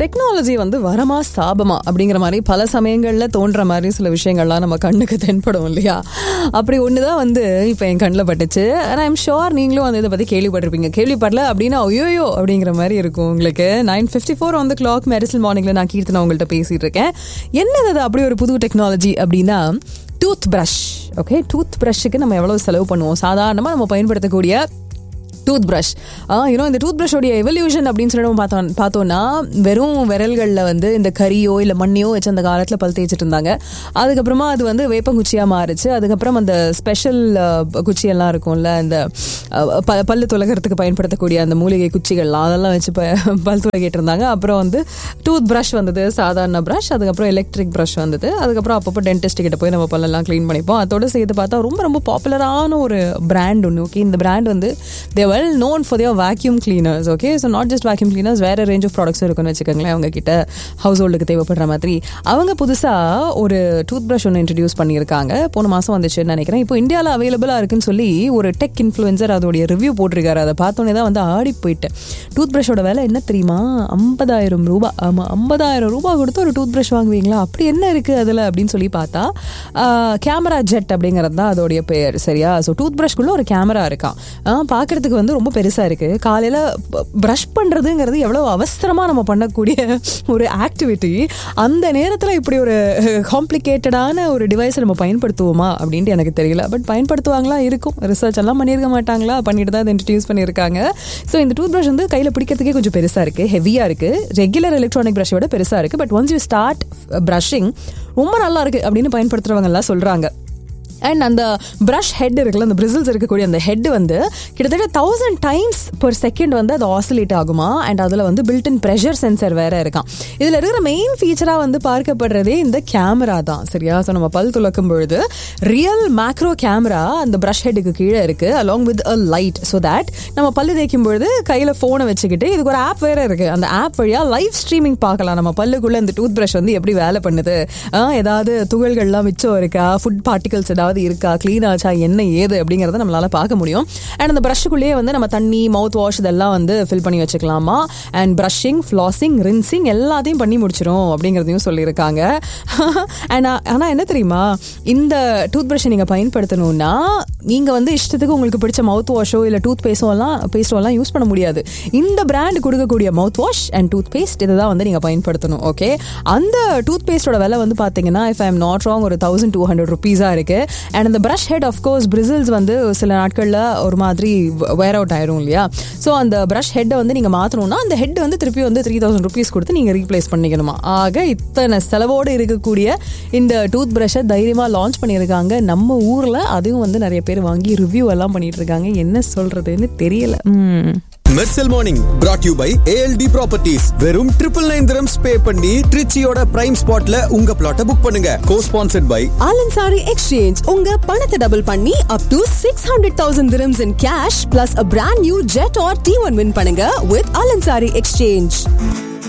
technology வந்து வரமா சாபமா அப்படிங்கிற மாதிரி பல சமயங்களில் தோன்ற மாதிரி சில விஷயங்கள்லாம் நம்ம கண்ணுக்கு தென்படும் இல்லையா அப்படி ஒன்று தான் வந்து இப்போ என் கண்ணில் பட்டுச்சு அண்ட் ஐம் ஷோர் நீங்களும் வந்து இதை பற்றி கேள்விப்பட்டிருப்பீங்க கேள்விப்படல அப்படின்னா ஐயோயோ அப்படிங்கிற மாதிரி இருக்கும் உங்களுக்கு nine fifty four on the clock Mersal மார்னிங்கில் நான் கீர்த்தனா உங்கள்கிட்ட பேசிகிட்டு இருக்கேன் என்னது அது அப்படி ஒரு புது டெக்னாலஜி அப்படின்னா டூத் ப்ரஷ் ஓகே டூத் ப்ரஷ்ஷுக்கு நம்ம எவ்வளோ செலவு பண்ணுவோம் சாதாரணமாக நம்ம பயன்படுத்தக்கூடிய டூத் ப்ரஷ் யூனோ இந்த டூத் ப்ரஷோடைய எவல்யூஷன் அப்படின்னு சொல்லி நம்ம பார்த்தோம் பார்த்தோம்னா வெறும் விரல்களில் வந்து இந்த கரியோ இல்லை மண்ணையோ வச்சு அந்த காலத்தில் பல் தேய்ச்சிட்டு இருந்தாங்க அதுக்கப்புறமா அது வந்து வேப்பங்குச்சியாக மாறுச்சு அதுக்கப்புறம் அந்த ஸ்பெஷல் குச்சியெல்லாம் இருக்கும்ல இந்த அஹ், ப பல்லு துலகிறதுக்கு பயன்படுத்தக்கூடிய அந்த மூலிகை குச்சிகள்லாம் அதெல்லாம் வச்சு ப பல் துலகிட்டு இருந்தாங்க அப்புறம் வந்து டூத் ப்ரஷ் வந்தது சாதாரண ப்ரஷ் அதுக்கப்புறம் எலக்ட்ரிக் ப்ரஷ் வந்தது அதுக்கப்புறம் அப்பப்போ டென்டிஸ்ட் கிட்ட போய் நம்ம பல்லெல்லாம் க்ளீன் பண்ணிப்போம் அதோட சேர்த்து பார்த்தா ரொம்ப ரொம்ப பாப்புலரான ஒரு பிராண்ட் ஒன்று ஓகே இந்த பிராண்ட் வந்து they well known for their vacuum cleaners okay so not just vacuum cleaners வேற ரேஞ்ச் ஆஃப் ப்ராடக்ட்ஸ் இருக்குன்னு வச்சுக்கோங்களேன் அவங்க கிட்ட ஹவுஸ் ஹோல்டுக்கு தேவைப்படுற மாதிரி அவங்க புதுசாக ஒரு டூத் ப்ரஷ் ஒன்று இன்ட்ரடியூஸ் பண்ணியிருக்காங்க போன மாதம் வந்துச்சுன்னு நினைக்கிறேன் இப்போ இந்தியாவில் அவைலபிளாக இருக்குன்னு சொல்லி ஒரு டெக் இன்ஃப்ளூயன்சர் அதோடைய ரிவ்யூ போட்டிருக்காரு அதை பார்த்தோன்னே தான் வந்து ஆடி போயிட்டேன் டூத் ப்ரஷோட விலை என்ன தெரியுமா ஐம்பதாயிரம் ரூபாய் ஆமாம் ஐம்பதாயிரம் ரூபாய் கொடுத்து ஒரு டூத் ப்ரஷ் வாங்குவீங்களா அப்படி என்ன இருக்குது அதில் அப்படின்னு சொல்லி பார்த்தா கேமரா ஜெட் அப்படிங்கிறது தான் அதோடைய பெயர் சரியா ஸோ டூத் ப்ரஷ்குள்ளே ஒரு கேமரா இருக்கான் பார்க்குறதுக்கு வந்து ரொம்ப பெருசாக இருக்குது காலையில் ப்ரஷ் பண்ணுறதுங்கிறது எவ்வளோ அவசரமாக நம்ம பண்ணக்கூடிய ஒரு ஆக்டிவிட்டி அந்த நேரத்தில் இப்படி ஒரு காம்ப்ளிகேட்டடான ஒரு டிவைஸை நம்ம பயன்படுத்துவோமா அப்படின்ட்டு எனக்கு தெரியல பட் பயன்படுத்துவாங்களா இருக்கும் ரிசர்ச் எல்லாம் பண்ணியிருக்க மாட்டாங்களா பண்ணிட்டு தான் அதை இன்ட்ரடியூஸ் பண்ணியிருக்காங்க ஸோ இந்த டூத் ப்ரஷ் வந்து கையில் பிடிக்கிறதுக்கே கொஞ்சம் பெருசாக இருக்குது ஹெவியாக இருக்குது ரெகுலர் எலக்ட்ரானிக் ப்ரஷை விட பெருசாக இருக்குது but once you start brushing ரொம்ப நல்லா இருக்குது அப்படின்னு பயன்படுத்துகிறவங்கலாம் சொல்கிறாங்க அண்ட் அந்த ப்ரஷ் ஹெட் இருக்குல்ல அந்த பிரிசில்ஸ் இருக்கக்கூடிய அந்த ஹெட் வந்து கிட்டத்தட்ட தௌசண்ட் டைம்ஸ் per செகண்ட் வந்து அது ஆசிலேட் ஆகுமா அண்ட் அதில் வந்து பில்ட் இன் ப்ரெஷர் சென்சர் வேற இருக்கான் இதில் இருக்கிற மெயின் ஃபீச்சராக வந்து பார்க்கப்படுறதே இந்த கேமரா தான் சரியா ஸோ நம்ம பல் துலக்கும் பொழுது ரியல் மேக்ரோ கேமரா அந்த ப்ரஷ் ஹெட்டுக்கு கீழே இருக்கு along with a light so that நம்ம பல்லு தேய்க்கும் பொழுது கையில் ஃபோனை வச்சுக்கிட்டு இதுக்கு ஒரு ஆப் வேற இருக்கு அந்த ஆப் வழியாக லைவ் ஸ்ட்ரீமிங் பார்க்கலாம் நம்ம பல்லுக்குள்ள இந்த டூத் ப்ரஷ் வந்து எப்படி வேலை பண்ணுது ஆ, ஏதாவது துகள்கள்லாம் மிச்சம் இருக்கா ஃபுட் பார்ட்டிகல்ஸ் ஏதாவது இருக்கா க்ளீன் ஆச்சா என்ன ஏது அப்படிங்கறத நம்மளால பார்க்க முடியும் அண்ட் அந்த ப்ரஷ்க்குள்ளேயே வந்து நம்ம தண்ணி மவுத் வாஷ் இதெல்லாம் வந்து ஃபில் பண்ணி வச்சுக்கலாமா அண்ட் ப்ரஷிங் ஃப்ளாசிங் ரின்சிங் எல்லாத்தையும் பண்ணி முடிச்சிரும் அப்படிங்கிறதையும் சொல்லியிருக்காங்க அண்ட் ஆனால் என்ன தெரியுமா இந்த டூத் ப்ரஷை நீங்கள் பயன்படுத்தணும்னா நீங்கள் வந்து இஷ்டத்துக்கு உங்களுக்கு பிடிச்ச மவுத் வாஷோ இல்லை டூத் பேஸ்டோ எல்லாம் பேஸ்டோ எல்லாம் யூஸ் பண்ண முடியாது இந்த பிராண்ட் கொடுக்கக்கூடிய mouthwash and toothpaste இதை தான் வந்து நீங்கள் பயன்படுத்தணும் ஓகே அந்த டூத் பேஸ்டோட விலை வந்து பார்த்தீங்கன்னா if I am not wrong ஒரு தௌசண்ட் டூ ஹண்ட்ரட் ருபீஸாக இருக்கு அண்ட் அந்த ப்ரஷ் ஹெட் ஆஃப்கோர்ஸ் பிரிசில்ஸ் வந்து சில நாட்களில் ஒரு மாதிரி வேர் அவுட் ஆயிரும் இல்லையா ஸோ அந்த ப்ரஷ் ஹெட்டை வந்து நீங்கள் மாற்றணும்னா அந்த ஹெட் வந்து திருப்பி வந்து த்ரீ தௌசண்ட் ருபீஸ் கொடுத்து நீங்கள் ரீப்ளேஸ் பண்ணிக்கணுமா ஆக இத்தனை செலவோடு இருக்கக்கூடிய இந்த டூத் ப்ரஷை தைரியமாக லான்ச் பண்ணியிருக்காங்க நம்ம ஊரில் அதுவும் வந்து நிறைய பேர் வாங்கி ரிவ்யூ எல்லாம் பண்ணிட்டு இருக்காங்க என்ன சொல்றதுன்னு தெரியல ம் Mersal morning brought you by ALT properties வெறும் ட்ரிபிள் நைன் திரம்ஸ் பே பண்ணி ட்ரிச்சியோட பிரைம் ஸ்பாட்ல உங்க பிளாட்டை புக் பண்ணுங்க co sponsored by Alansari exchange உங்க பணத்தை டபுள் பண்ணி up to six hundred thousand dirhams in cash plus a brand new jet R T one win பண்ணுங்க வித் ஆலன்சாரி எக்ஸ்சேஞ்ச்